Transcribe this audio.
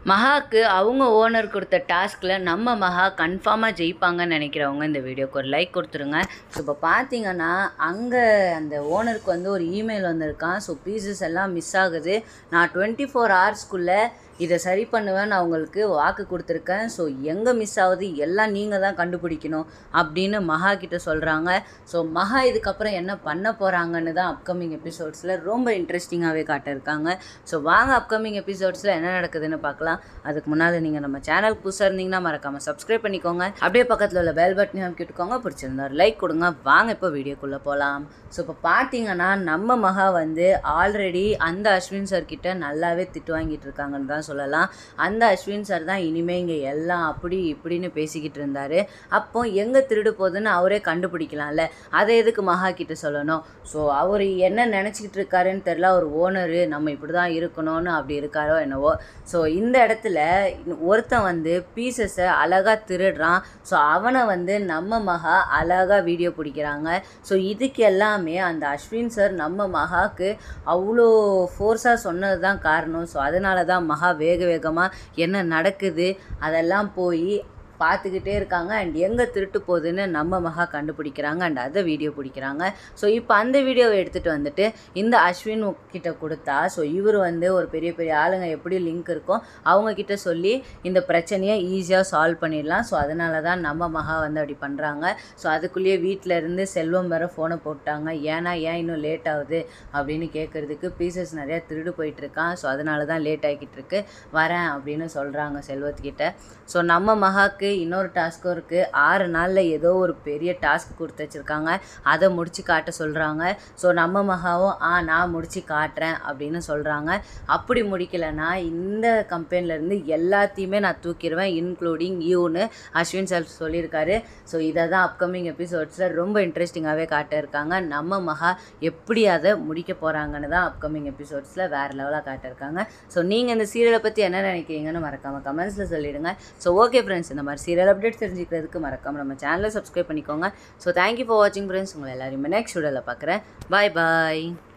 மகாக்கு அவங்க ஓனர் கொடுத்த டாஸ்கில் நம்ம மகா கன்ஃபார்மாக ஜெயிப்பாங்கன்னு நினைக்கிறவங்க இந்த வீடியோக்கு ஒரு லைக் கொடுத்துருங்க ஸோ இப்போ பார்த்தீங்கன்னா அங்கே அந்த ஓனருக்கு வந்து ஒரு இமெயில் வந்திருக்கான் ஸோ பீசஸ் எல்லாம் மிஸ் ஆகுது நான் டுவெண்ட்டி ஃபோர் ஹவர்ஸ்க்குள்ளே இதை சரி பண்ணுவேன்னு அவங்களுக்கு வாக்கு கொடுத்துருக்கேன் ஸோ எங்கே மிஸ் ஆகுது எல்லாம் நீங்கள் தான் கண்டுபிடிக்கணும் அப்படின்னு மகா கிட்ட சொல்கிறாங்க ஸோ மகா இதுக்கப்புறம் என்ன பண்ண போகிறாங்கன்னு தான் அப்கமிங் எபிசோட்ஸில் ரொம்ப இன்ட்ரெஸ்டிங்காகவே காட்டியிருக்காங்க ஸோ வாங்க அப்கமிங் எபிசோட்ஸில் என்ன நடக்குதுன்னு பார்க்கலாம் அதுக்கு முன்னால் நீங்கள் நம்ம சேனலுக்கு புதுசாக இருந்தீங்கன்னா மறக்காமல் சப்ஸ்கிரைப் பண்ணிக்கோங்க அப்படியே பக்கத்தில் உள்ள பெல் பட்டனையும் அமைக்கிட்டுக்கோங்க பிடிச்சிருந்தா ஒரு லைக் கொடுங்க வாங்க இப்போ வீடியோக்குள்ளே போகலாம் ஸோ இப்போ பார்த்தீங்கன்னா நம்ம மகா வந்து ஆல்ரெடி அந்த அஸ்வின் சார் கிட்ட நல்லாவே திட்டு வாங்கிட்டு இருக்காங்கன்னு தான் சொல்லலாம் அந்த அஸ்வின் சார் தான் இனிமேல் இங்கே எல்லாம் அப்படி இப்படின்னு பேசிக்கிட்டு இருந்தார் அப்போ எங்கே திருடு போகுதுன்னு அவரே கண்டுபிடிக்கலாம்ல அதை எதுக்கு மகா கிட்ட சொல்லணும் ஸோ அவர் என்ன நினச்சிக்கிட்டு இருக்காருன்னு தெரில அவர் ஓனரு நம்ம இப்படி தான் இருக்கணும்னு அப்படி இருக்காரோ என்னவோ ஸோ இந்த இடத்துல ஒருத்தன் வந்து பீசஸை அழகாக திருடுறான் ஸோ அவனை வந்து நம்ம மகா அழகாக வீடியோ பிடிக்கிறாங்க ஸோ இதுக்கு எல்லாமே அந்த அஸ்வின் சார் நம்ம மகாக்கு அவ்வளோ ஃபோர்ஸாக சொன்னது தான் காரணம் ஸோ அதனால தான் மகா வேக வேகமாக என்ன நடக்குது அதெல்லாம் போய் பார்த்துக்கிட்டே இருக்காங்க அண்ட் எங்கே திருட்டு போகுதுன்னு நம்ம மகா கண்டுபிடிக்கிறாங்க அண்ட் அதை வீடியோ பிடிக்கிறாங்க ஸோ இப்போ அந்த வீடியோவை எடுத்துகிட்டு வந்துட்டு இந்த அஸ்வின் கிட்ட கொடுத்தா ஸோ இவர் வந்து ஒரு பெரிய பெரிய ஆளுங்க எப்படி லிங்க் இருக்கோ அவங்க கிட்ட சொல்லி இந்த பிரச்சனையை ஈஸியாக சால்வ் பண்ணிடலாம் ஸோ அதனால தான் நம்ம மகா வந்து அப்படி பண்ணுறாங்க ஸோ அதுக்குள்ளேயே வீட்டில் இருந்து செல்வம் வேற ஃபோனை போட்டாங்க ஏன்னா ஏன் இன்னும் லேட் ஆகுது அப்படின்னு கேட்குறதுக்கு பீசஸ் நிறையா திருடு போயிட்டு இருக்கான் ஸோ அதனால தான் லேட் ஆகிக்கிட்டு இருக்கு வரேன் அப்படின்னு சொல்கிறாங்க செல்வத்துக்கிட்ட ஸோ நம்ம மகாக்கு இன்னொரு டாஸ்க்கும் இருக்குது ஆறு நாளில் ஏதோ ஒரு பெரிய டாஸ்க் கொடுத்து வச்சுருக்காங்க அதை முடித்து காட்ட சொல்கிறாங்க ஸோ நம்ம மகாவும் ஆ நான் முடித்து காட்டுறேன் அப்படின்னு சொல்கிறாங்க அப்படி முடிக்கலைன்னா இந்த கம்பெனிலேருந்து எல்லாத்தையுமே நான் தூக்கிடுவேன் இன்க்ளூடிங் யூன்னு அஸ்வின் சார் சொல்லியிருக்காரு ஸோ இதை தான் அப்கமிங் எபிசோட்ஸில் ரொம்ப இன்ட்ரெஸ்டிங்காகவே காட்டியிருக்காங்க நம்ம மகா எப்படி அதை முடிக்க போகிறாங்கன்னு தான் அப்கமிங் எபிசோட்ஸில் வேறு லெவலாக காட்டியிருக்காங்க ஸோ நீங்கள் இந்த சீரியலை பற்றி என்ன நினைக்கிறீங்கன்னு மறக்காமல் கமெண்ட்ஸில் சொல்லிடுங்க ஸோ ஓகே ஃப்ரெண்ட்ஸ் இந்த மாதிரி சீரியல் அப்டேட்ஸ் தெரிஞ்சுக்கிறதுக்கு மறக்காமல் நம்ம சேனலை சப்ஸ்கிரைப் பண்ணிக்கோங்க ஸோ தேங்க்யூ ஃபார் வாட்சிங் ஃப்ரெண்ட்ஸ் உங்களை எல்லாரையுமே நெக்ஸ்ட் வீடியோவில் பார்க்குறேன் பாய் பாய்